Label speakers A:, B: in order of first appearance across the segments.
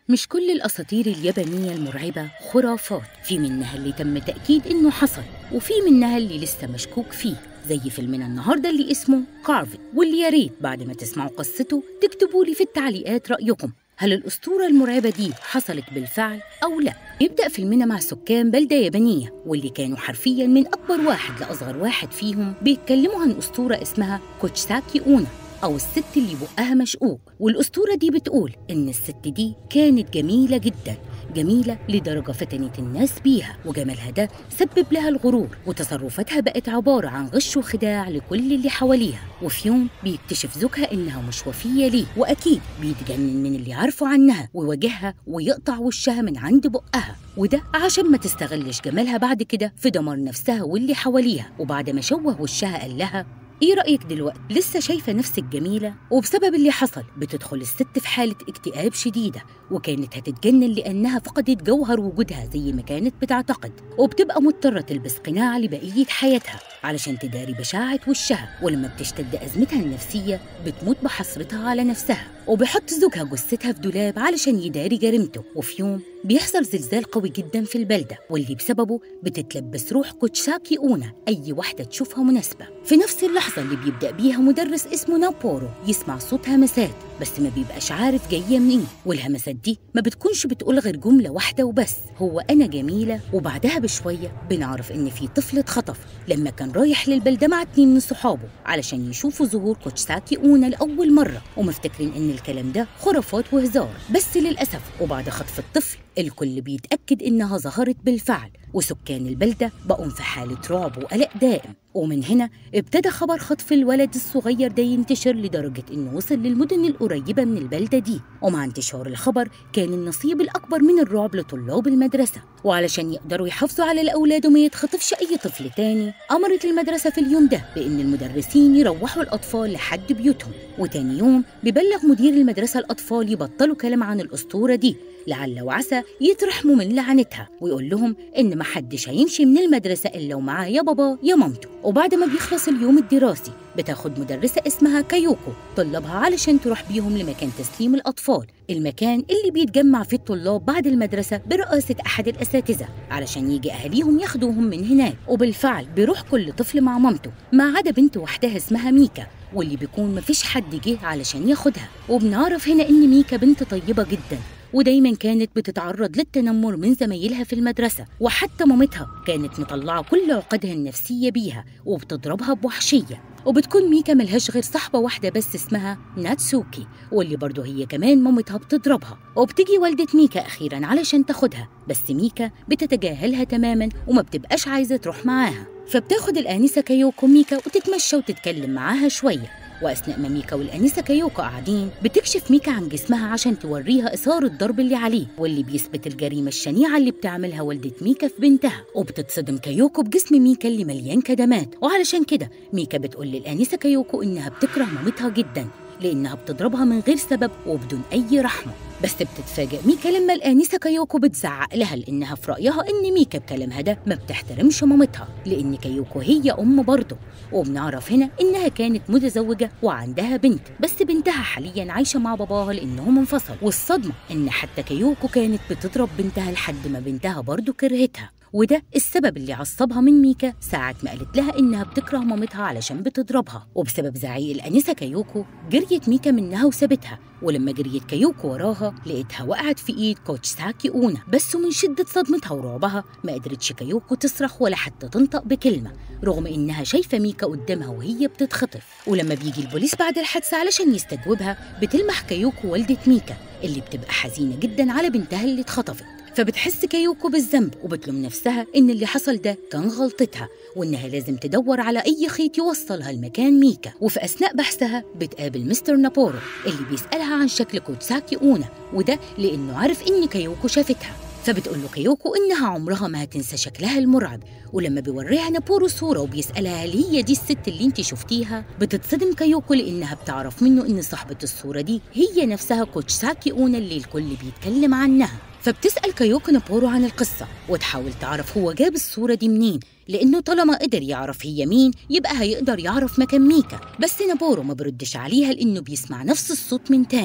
A: مش كل الأساطير اليابانية المرعبة خرافات في منها اللي تم تأكيد إنه حصل وفي منها اللي لسه مشكوك فيه زي فيلمنا النهاردة اللي اسمه كارفن واللي يا ريت بعد ما تسمعوا قصته تكتبوا لي في التعليقات رأيكم هل الأسطورة المرعبة دي حصلت بالفعل أو لا؟ يبدأ فيلمنا مع سكان بلدة يابانية واللي كانوا حرفيا من أكبر واحد لأصغر واحد فيهم بيتكلموا عن أسطورة اسمها كوتشساكي أونا أو الست اللي بقها مشقوق والأسطورة دي بتقول إن الست دي كانت جميلة جدا جميلة لدرجة فتنت الناس بيها وجمالها ده سبب لها الغرور وتصرفاتها بقت عبارة عن غش وخداع لكل اللي حواليها وفي يوم بيكتشف زوجها إنها مش وفية ليه وأكيد بيتجنن من اللي عارفه عنها ويواجهها ويقطع وشها من عند بقها وده عشان ما تستغلش جمالها بعد كده في دمار نفسها واللي حواليها وبعد ما شوه وشها قال لها ايه رأيك دلوقتي؟ لسه شايفة نفسك جميلة؟ وبسبب اللي حصل بتدخل الست في حالة اكتئاب شديدة وكانت هتتجنن لأنها فقدت جوهر وجودها زي ما كانت بتعتقد وبتبقى مضطرة تلبس قناع لبقية حياتها علشان تداري بشاعة وشها ولما بتشتد أزمتها النفسية بتموت بحسرتها على نفسها وبيحط زوجها جثتها في دولاب علشان يداري جريمته وفي يوم بيحصل زلزال قوي جدا في البلدة واللي بسببه بتتلبس روح كوتشاكي أونا أي واحدة تشوفها مناسبة في نفس اللحظة اللي بيبدأ بيها مدرس اسمه نابورو يسمع صوت همسات بس ما بيبقاش عارف جاية منين والهمسات دي ما بتكونش بتقول غير جملة واحدة وبس هو أنا جميلة وبعدها بشوية بنعرف إن في طفل اتخطف لما كان رايح للبلدة مع اتنين من صحابه علشان يشوفوا ظهور كوتشساكي أونا لأول مرة ومفتكرين إن الكلام ده خرافات وهزار بس للأسف وبعد خطف الطفل الكل بيتأكد إنها ظهرت بالفعل وسكان البلدة بقوا في حالة رعب وقلق دائم ومن هنا ابتدى خبر خطف الولد الصغير ده ينتشر لدرجة إنه وصل للمدن القريبة من البلدة دي ومع انتشار الخبر كان النصيب الأكبر من الرعب لطلاب المدرسة وعلشان يقدروا يحافظوا على الأولاد وما يتخطفش أي طفل تاني أمرت المدرسة في اليوم ده بإن المدرسين يروحوا الأطفال لحد بيوتهم وتاني يوم بيبلغ مدير المدرسة الأطفال يبطلوا كلام عن الأسطورة دي لعل وعسى يترحموا من لعنتها ويقول لهم إن محدش هيمشي من المدرسة إلا ومعاه يا بابا يا مامته وبعد ما بيخلص اليوم الدراسي بتاخد مدرسة اسمها كايوكو طلابها علشان تروح بيهم لمكان تسليم الأطفال المكان اللي بيتجمع فيه الطلاب بعد المدرسة برئاسة أحد الأساتذة علشان يجي أهاليهم ياخدوهم من هناك وبالفعل بيروح كل طفل مع مامته ما عدا بنت وحدها اسمها ميكا واللي بيكون مفيش حد جه علشان ياخدها وبنعرف هنا إن ميكا بنت طيبة جدا ودايما كانت بتتعرض للتنمر من زمايلها في المدرسة وحتى مامتها كانت مطلعة كل عقدها النفسية بيها وبتضربها بوحشية وبتكون ميكا ملهاش غير صاحبة واحدة بس اسمها ناتسوكي واللي برضه هي كمان مامتها بتضربها وبتيجي والدة ميكا أخيرا علشان تاخدها بس ميكا بتتجاهلها تماما وما بتبقاش عايزة تروح معاها فبتاخد الآنسة كايوكو ميكا وتتمشى وتتكلم معاها شوية واثناء ما ميكا والانسه كايوكو قاعدين بتكشف ميكا عن جسمها عشان توريها اثار الضرب اللي عليه واللي بيثبت الجريمه الشنيعه اللي بتعملها والده ميكا في بنتها وبتتصدم كايوكو بجسم ميكا اللي مليان كدمات وعلشان كده ميكا بتقول للانسه كايوكو انها بتكره مامتها جدا لانها بتضربها من غير سبب وبدون اي رحمه بس بتتفاجئ ميكا لما الآنسة كايوكو بتزعق لها لأنها في رأيها إن ميكا بكلامها ده ما بتحترمش مامتها لأن كايوكو هي أم برضه وبنعرف هنا إنها كانت متزوجة وعندها بنت بس بنتها حاليا عايشة مع باباها لأنهم انفصلوا والصدمة إن حتى كايوكو كانت بتضرب بنتها لحد ما بنتها برضه كرهتها وده السبب اللي عصبها من ميكا ساعة ما قالت لها إنها بتكره مامتها علشان بتضربها وبسبب زعيق الأنسة كايوكو جريت ميكا منها وسابتها ولما جريت كايوكو وراها لقيتها وقعت في ايد كوتش ساكي اونا بس ومن شدة صدمتها ورعبها ما قدرتش كايوكو تصرخ ولا حتى تنطق بكلمة رغم انها شايفة ميكا قدامها وهي بتتخطف ولما بيجي البوليس بعد الحادثة علشان يستجوبها بتلمح كايوكو والدة ميكا اللي بتبقى حزينة جدا على بنتها اللي اتخطفت فبتحس كايوكو بالذنب وبتلوم نفسها إن اللي حصل ده كان غلطتها وإنها لازم تدور على أي خيط يوصلها لمكان ميكا وفي أثناء بحثها بتقابل مستر نابورو اللي بيسألها عن شكل كوتساكي أونا وده لأنه عارف إن كايوكو شافتها فبتقول له كايوكو إنها عمرها ما هتنسى شكلها المرعب ولما بيوريها نابورو صورة وبيسألها هل هي دي الست اللي انت شفتيها بتتصدم كايوكو لأنها بتعرف منه إن صاحبة الصورة دي هي نفسها كوتشساكي أونا اللي الكل بيتكلم عنها فبتسأل كايوكو نابورو عن القصة وتحاول تعرف هو جاب الصورة دي منين لأنه طالما قدر يعرف هي مين يبقى هيقدر يعرف مكان ميكا بس نابورو ما بردش عليها لأنه بيسمع نفس الصوت من تاني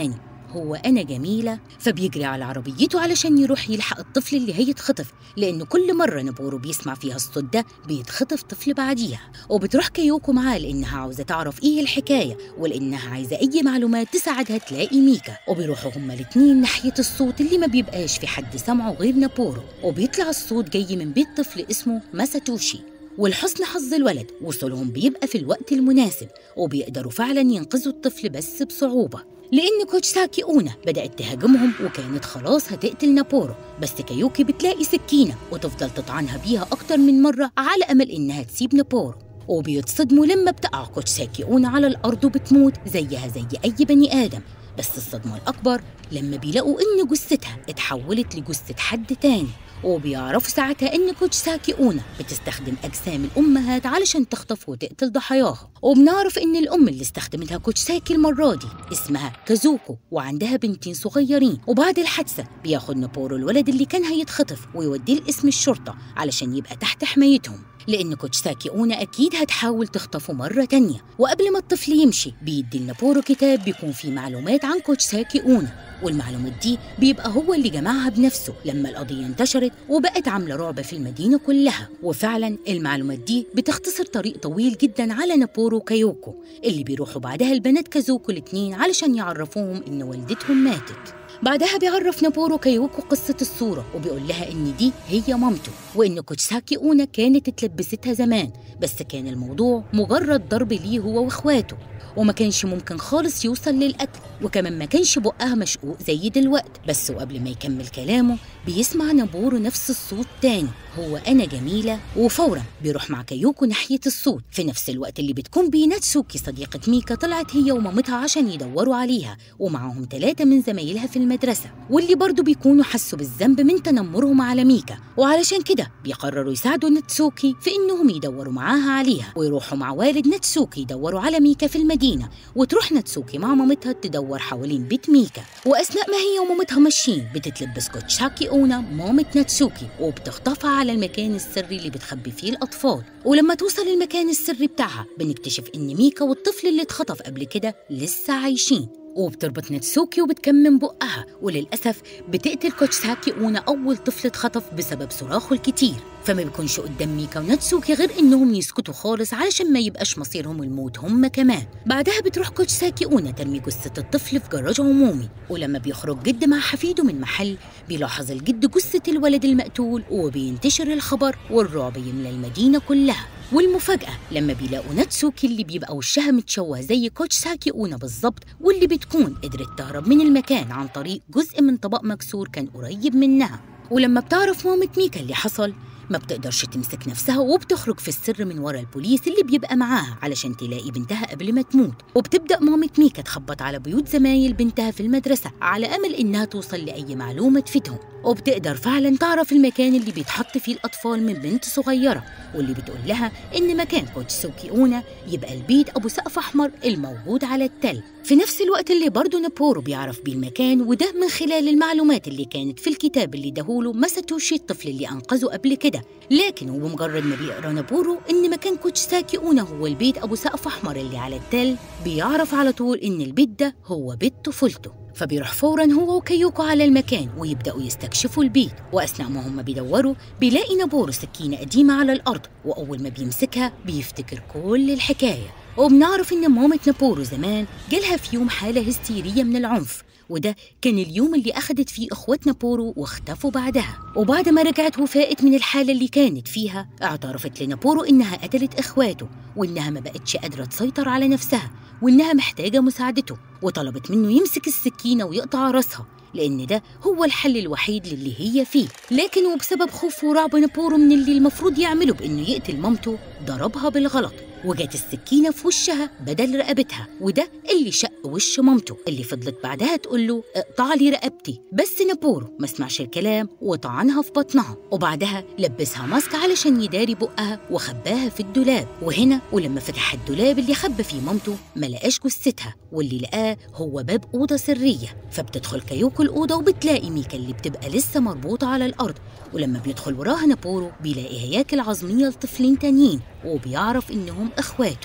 A: هو أنا جميلة فبيجري على عربيته علشان يروح يلحق الطفل اللي هيتخطف لأن كل مرة نبورو بيسمع فيها الصوت ده بيتخطف طفل بعديها وبتروح كيوكو معاه لأنها عاوزة تعرف إيه الحكاية ولأنها عايزة أي معلومات تساعدها تلاقي ميكا وبيروحوا هما الاتنين ناحية الصوت اللي ما بيبقاش في حد سمعه غير نابورو وبيطلع الصوت جاي من بيت طفل اسمه ماساتوشي ولحسن حظ الولد وصولهم بيبقى في الوقت المناسب وبيقدروا فعلا ينقذوا الطفل بس بصعوبة لأن كوتش ساكي أونا بدأت تهاجمهم وكانت خلاص هتقتل نابورو بس كايوكي بتلاقي سكينة وتفضل تطعنها بيها أكتر من مرة على أمل إنها تسيب نابورو وبيتصدموا لما بتقع كوتش ساكي أونا على الأرض وبتموت زيها زي أي بني آدم بس الصدمة الأكبر لما بيلاقوا إن جثتها اتحولت لجثة حد تاني وبيعرفوا ساعتها إن كوتش ساكي أونا بتستخدم أجسام الأمهات علشان تخطف وتقتل ضحاياها وبنعرف إن الأم اللي استخدمتها كوتش ساكي المرة دي اسمها كازوكو وعندها بنتين صغيرين وبعد الحادثة بياخد نابورو الولد اللي كان هيتخطف ويوديه لاسم الشرطة علشان يبقى تحت حمايتهم لأن كوتش ساكي أونا أكيد هتحاول تخطفه مرة تانية وقبل ما الطفل يمشي بيدي لنابورو كتاب بيكون فيه معلومات عن كوتش ساكي أونا والمعلومات دي بيبقى هو اللي جمعها بنفسه لما القضية انتشرت وبقت عاملة رعب في المدينة كلها وفعلا المعلومات دي بتختصر طريق طويل جدا على نابورو وكايوكو اللي بيروحوا بعدها البنات كازوكو الاتنين علشان يعرفوهم إن والدتهم ماتت بعدها بيعرف نابورو كايوكو قصة الصورة وبيقول لها إن دي هي مامته وإن كوتساكي أونا كانت اتلبستها زمان بس كان الموضوع مجرد ضرب ليه هو وإخواته وما كانش ممكن خالص يوصل للقتل وكمان ما كانش بقها مشقوق زي دلوقتي بس وقبل ما يكمل كلامه بيسمع نابورو نفس الصوت تاني هو أنا جميلة وفورا بيروح مع كايوكو ناحية الصوت في نفس الوقت اللي بتكون بيناتسوكي صديقة ميكا طلعت هي ومامتها عشان يدوروا عليها ومعاهم ثلاثة من زمايلها في المدرسة واللي برضو بيكونوا حسوا بالذنب من تنمرهم على ميكا وعلشان كده بيقرروا يساعدوا ناتسوكي في إنهم يدوروا معاها عليها ويروحوا مع والد ناتسوكي يدوروا على ميكا في المدينة وتروح ناتسوكي مع مامتها تدور حوالين بيت ميكا وأثناء ما هي ومامتها ماشيين بتتلبس كوتشاكي أونا مامة ناتسوكي وبتخطفها على المكان السري اللي بتخبي فيه الأطفال ولما توصل المكان السري بتاعها بنكتشف إن ميكا والطفل اللي اتخطف قبل كده لسه عايشين وبتربط ناتسوكي وبتكمم بقها وللأسف بتقتل كوتشساكي أونا أول طفل اتخطف بسبب صراخه الكتير فما بيكونش قدام ميكا وناتسوكي غير إنهم يسكتوا خالص علشان ما يبقاش مصيرهم الموت هم كمان بعدها بتروح كوتشساكي أونا ترمي جثة الطفل في جراج عمومي ولما بيخرج جد مع حفيده من محل بيلاحظ الجد جثة الولد المقتول وبينتشر الخبر والرعب يملى المدينة كلها والمفاجأة لما بيلاقوا ناتسوكي اللي بيبقى وشها متشوه زي كوتش ساكي أونا بالظبط واللي بتكون قدرت تهرب من المكان عن طريق جزء من طبق مكسور كان قريب منها ولما بتعرف مامة ميكا اللي حصل ما بتقدرش تمسك نفسها وبتخرج في السر من ورا البوليس اللي بيبقى معاها علشان تلاقي بنتها قبل ما تموت وبتبدأ مامة ميكا تخبط على بيوت زمايل بنتها في المدرسة على أمل إنها توصل لأي معلومة تفيدهم وبتقدر فعلا تعرف المكان اللي بيتحط فيه الأطفال من بنت صغيرة واللي بتقول لها إن مكان كوتشسوكي أونا يبقى البيت أبو سقف أحمر الموجود على التل في نفس الوقت اللي برضه نابورو بيعرف بيه المكان وده من خلال المعلومات اللي كانت في الكتاب اللي دهوله ماساتوشي الطفل اللي أنقذه قبل كده لكن وبمجرد ما بيقرا نابورو إن مكان كوتشساكي أونا هو البيت أبو سقف أحمر اللي على التل بيعرف على طول إن البيت ده هو بيت طفولته فبيروح فورا هو وكيوكو على المكان ويبدأوا يستكشفوا البيت وأثناء ما هم بيدوروا بيلاقي نابورو سكينة قديمة على الأرض وأول ما بيمسكها بيفتكر كل الحكاية وبنعرف إن مامة نابورو زمان جالها في يوم حالة هستيرية من العنف وده كان اليوم اللي أخدت فيه إخوات نابورو واختفوا بعدها وبعد ما رجعت وفاقت من الحالة اللي كانت فيها اعترفت لنابورو إنها قتلت إخواته وإنها ما بقتش قادرة تسيطر على نفسها وإنها محتاجة مساعدته وطلبت منه يمسك السكينة ويقطع راسها لأن ده هو الحل الوحيد للي هي فيه لكن وبسبب خوف ورعب نابورو من اللي المفروض يعمله بإنه يقتل مامته ضربها بالغلط وجات السكينة في وشها بدل رقبتها وده اللي شق وش مامته اللي فضلت بعدها تقول له اقطع لي رقبتي بس نابورو ما سمعش الكلام وطعنها في بطنها وبعدها لبسها ماسك علشان يداري بقها وخباها في الدولاب وهنا ولما فتح الدولاب اللي خبى فيه مامته ما لقاش جثتها واللي لقاه هو باب أوضة سرية فبتدخل كايوكو الأوضة وبتلاقي ميكا اللي بتبقى لسه مربوطة على الأرض ولما بيدخل وراها نابورو بيلاقي هياكل عظمية لطفلين تانيين وبيعرف إنهم إخواته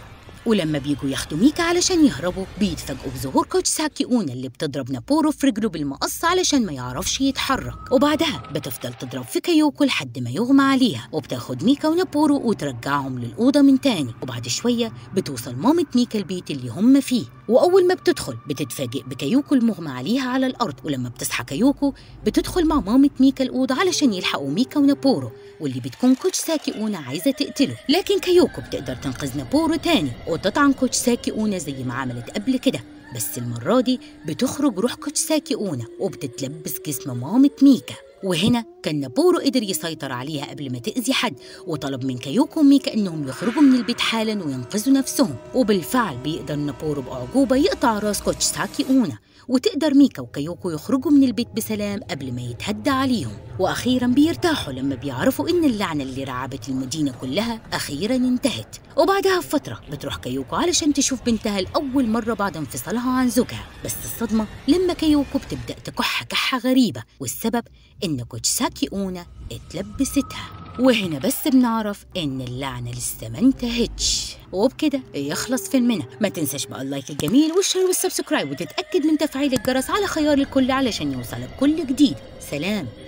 A: ولما بيجوا ياخدوا ميكا علشان يهربوا بيتفاجئوا بظهور كوتش ساكي أونا اللي بتضرب نابورو في رجله بالمقص علشان ما يعرفش يتحرك وبعدها بتفضل تضرب في كايوكو لحد ما يغمى عليها وبتاخد ميكا ونابورو وترجعهم للأوضة من تاني وبعد شوية بتوصل مامة ميكا البيت اللي هم فيه وأول ما بتدخل بتتفاجئ بكايوكو المغمى عليها على الأرض ولما بتصحى كايوكو بتدخل مع مامة ميكا الأوضة علشان يلحقوا ميكا ونابورو واللي بتكون كوتش ساكي أونا عايزة تقتله لكن كايوكو بتقدر تنقذ نابورو تاني وتطعن كوتش ساكي أونا زي ما عملت قبل كده بس المرة دي بتخرج روح كوتش ساكي أونا وبتتلبس جسم مامة ميكا وهنا كان نابورو قدر يسيطر عليها قبل ما تأذي حد وطلب من كايوكو وميكا إنهم يخرجوا من البيت حالا وينقذوا نفسهم وبالفعل بيقدر نابورو بأعجوبة يقطع راس كوتش ساكي أونا وتقدر ميكا وكايوكو يخرجوا من البيت بسلام قبل ما يتهدى عليهم وأخيرا بيرتاحوا لما بيعرفوا إن اللعنة اللي رعبت المدينة كلها أخيرا انتهت وبعدها بفترة بتروح كايوكو علشان تشوف بنتها لأول مرة بعد انفصالها عن زوجها بس الصدمة لما كايوكو بتبدأ تكح كحة غريبة والسبب إن كوتشساكي أونا اتلبستها وهنا بس بنعرف إن اللعنة لسه ما انتهتش وبكده يخلص فيلمنا ما تنساش بقى اللايك الجميل والشير والسبسكرايب وتتأكد من تفعيل الجرس على خيار الكل علشان يوصلك كل جديد سلام